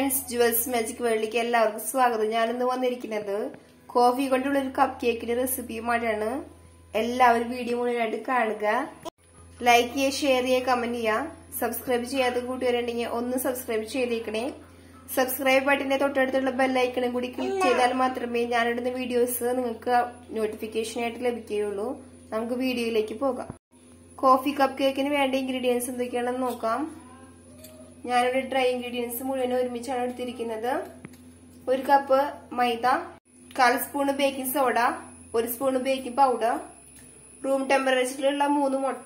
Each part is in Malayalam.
ഫ്രണ്ട്സ് ജുവൽസ് മാജിക് വേൾഡിലേക്ക് എല്ലാവർക്കും സ്വാഗതം ഞാനിന്ന് വന്നിരിക്കുന്നത് കോഫി കൊണ്ടുള്ള ഒരു കപ്പ് കേക്കിന്റെ റെസിപ്പിയുമായിട്ടാണ് എല്ലാവരും വീഡിയോ മുഴുവനായിട്ട് കാണുക ലൈക്ക് ചെയ്യുക ഷെയർ ചെയ്യുക കമന്റ് ചെയ്യുക സബ്സ്ക്രൈബ് ചെയ്യാത്ത കൂട്ടുകാരുണ്ടെങ്കിൽ ഒന്ന് സബ്സ്ക്രൈബ് ചെയ്തേക്കണേ സബ്സ്ക്രൈബ് ബട്ടന്റെ തൊട്ടടുത്തുള്ള ബെല്ലൈക്കണും കൂടി ക്ലിക്ക് ചെയ്താൽ മാത്രമേ ഞാനിടുന്ന വീഡിയോസ് നിങ്ങൾക്ക് നോട്ടിഫിക്കേഷൻ ആയിട്ട് ലഭിക്കുകയുള്ളൂ നമുക്ക് വീഡിയോയിലേക്ക് പോകാം കോഫി കപ്പ് കേക്കിന് വേണ്ട ഇൻഗ്രീഡിയൻസ് എന്തൊക്കെയാണെന്ന് നോക്കാം ഞാനിവിടെ ഡ്രൈ ഇൻഗ്രീഡിയൻസ് മുഴുവൻ ഒരുമിച്ചാണ് എടുത്തിരിക്കുന്നത് ഒരു കപ്പ് മൈദ കാൽ സ്പൂണ് ബേക്കിംഗ് സോഡ ഒരു സ്പൂണ് ബേക്കിംഗ് പൗഡർ റൂം ടെമ്പറേച്ചറിലുള്ള മൂന്ന് മുട്ട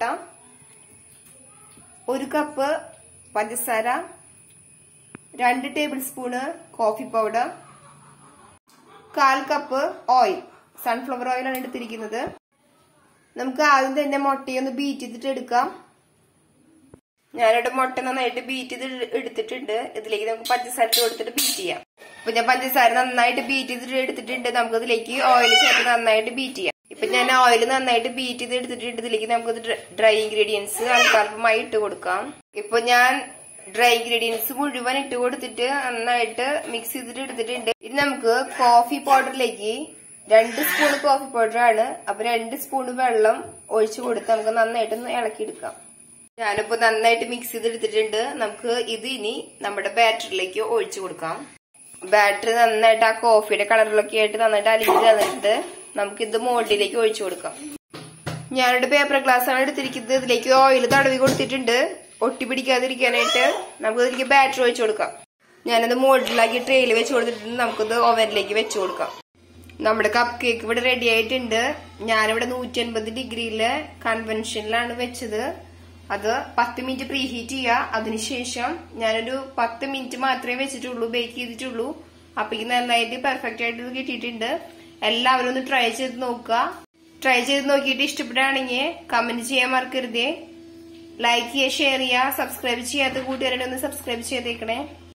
ഒരു കപ്പ് പഞ്ചസാര രണ്ട് ടേബിൾ സ്പൂണ് കോഫി പൗഡർ കാൽ കപ്പ് ഓയിൽ സൺഫ്ലവർ ഓയിലാണ് എടുത്തിരിക്കുന്നത് നമുക്ക് ആദ്യം തന്നെ മുട്ടയൊന്ന് ബീറ്റ് ചെയ്തിട്ട് എടുക്കാം ഞാനിവിടെ മുട്ട നന്നായിട്ട് ബീറ്റ് ചെയ്ത് എടുത്തിട്ടുണ്ട് ഇതിലേക്ക് നമുക്ക് പഞ്ചസാര ഇട്ട് കൊടുത്തിട്ട് ബീറ്റ് ചെയ്യാം ഇപ്പൊ ഞാൻ പഞ്ചസാര നന്നായിട്ട് ബീറ്റ് ചെയ്തിട്ട് എടുത്തിട്ടുണ്ട് നമുക്ക് ഇതിലേക്ക് ഓയിൽ ചേർത്ത് നന്നായിട്ട് ബീറ്റ് ചെയ്യാം ഇപ്പൊ ഞാൻ ഓയിൽ നന്നായിട്ട് ബീറ്റ് ചെയ്ത് എടുത്തിട്ടുണ്ട് ഇതിലേക്ക് നമുക്ക് ഡ്രൈ ഇൻഗ്രീഡിയൻസ് അല്പാൽപ്പമായി ഇട്ട് കൊടുക്കാം ഇപ്പൊ ഞാൻ ഡ്രൈ ഇൻഗ്രീഡിയൻസ് മുഴുവൻ ഇട്ട് കൊടുത്തിട്ട് നന്നായിട്ട് മിക്സ് ചെയ്തിട്ട് എടുത്തിട്ടുണ്ട് ഇനി നമുക്ക് കോഫി പൗഡറിലേക്ക് രണ്ട് സ്പൂൺ കോഫി പൗഡർ ആണ് അപ്പൊ രണ്ട് സ്പൂൺ വെള്ളം ഒഴിച്ചു കൊടുത്ത് നമുക്ക് നന്നായിട്ട് ഇളക്കിയെടുക്കാം ഞാനിപ്പോ നന്നായിട്ട് മിക്സ് ചെയ്തെടുത്തിട്ടുണ്ട് നമുക്ക് ഇത് ഇനി നമ്മുടെ ബാറ്ററിലേക്ക് ഒഴിച്ചു കൊടുക്കാം ബാറ്ററി നന്നായിട്ട് ആ കോഫിയുടെ കളറിലൊക്കെ ആയിട്ട് നന്നായിട്ട് അലിഞ്ഞ് തന്നിട്ടുണ്ട് നമുക്ക് ഇത് മോൾഡിലേക്ക് ഒഴിച്ചു കൊടുക്കാം ഞാനിവിടെ പേപ്പർ ഗ്ലാസ് ആണ് എടുത്തിരിക്കുന്നത് ഇതിലേക്ക് ഓയിൽ തടവി കൊടുത്തിട്ടുണ്ട് ഒട്ടി പിടിക്കാതിരിക്കാനായിട്ട് നമുക്ക് ഇതിലേക്ക് ബാറ്ററി ഒഴിച്ചു കൊടുക്കാം ഞാനത് മോൾഡിലാക്കി ട്രെയിൽ വെച്ച് കൊടുത്തിട്ടുണ്ട് നമുക്കിത് ഓവനിലേക്ക് വെച്ചു കൊടുക്കാം നമ്മുടെ കപ്പ് കേക്ക് ഇവിടെ റെഡി ആയിട്ടുണ്ട് ഞാനിവിടെ നൂറ്റി അൻപത് ഡിഗ്രിയില് കൺവെൻഷനിലാണ് വെച്ചത് അത് പത്ത് മിനിറ്റ് പ്രീ ഹീറ്റ് ചെയ്യുക അതിനുശേഷം ഞാനൊരു പത്ത് മിനിറ്റ് മാത്രമേ വെച്ചിട്ടുള്ളൂ ബേക്ക് ചെയ്തിട്ടുള്ളൂ അപ്പേക്ക് നന്നായിട്ട് പെർഫെക്റ്റ് ആയിട്ട് ഇത് കിട്ടിയിട്ടുണ്ട് എല്ലാവരും ഒന്ന് ട്രൈ ചെയ്ത് നോക്കുക ട്രൈ ചെയ്ത് നോക്കിയിട്ട് ഇഷ്ടപ്പെടുകയാണെങ്കിൽ കമന്റ് ചെയ്യാൻ മറക്കരുതേ ലൈക്ക് ചെയ്യുക ഷെയർ ചെയ്യുക സബ്സ്ക്രൈബ് ചെയ്യാത്ത കൂട്ടുകാരുടെ ഒന്ന് സബ്സ്ക്രൈബ് ചെയ്തേക്കണേ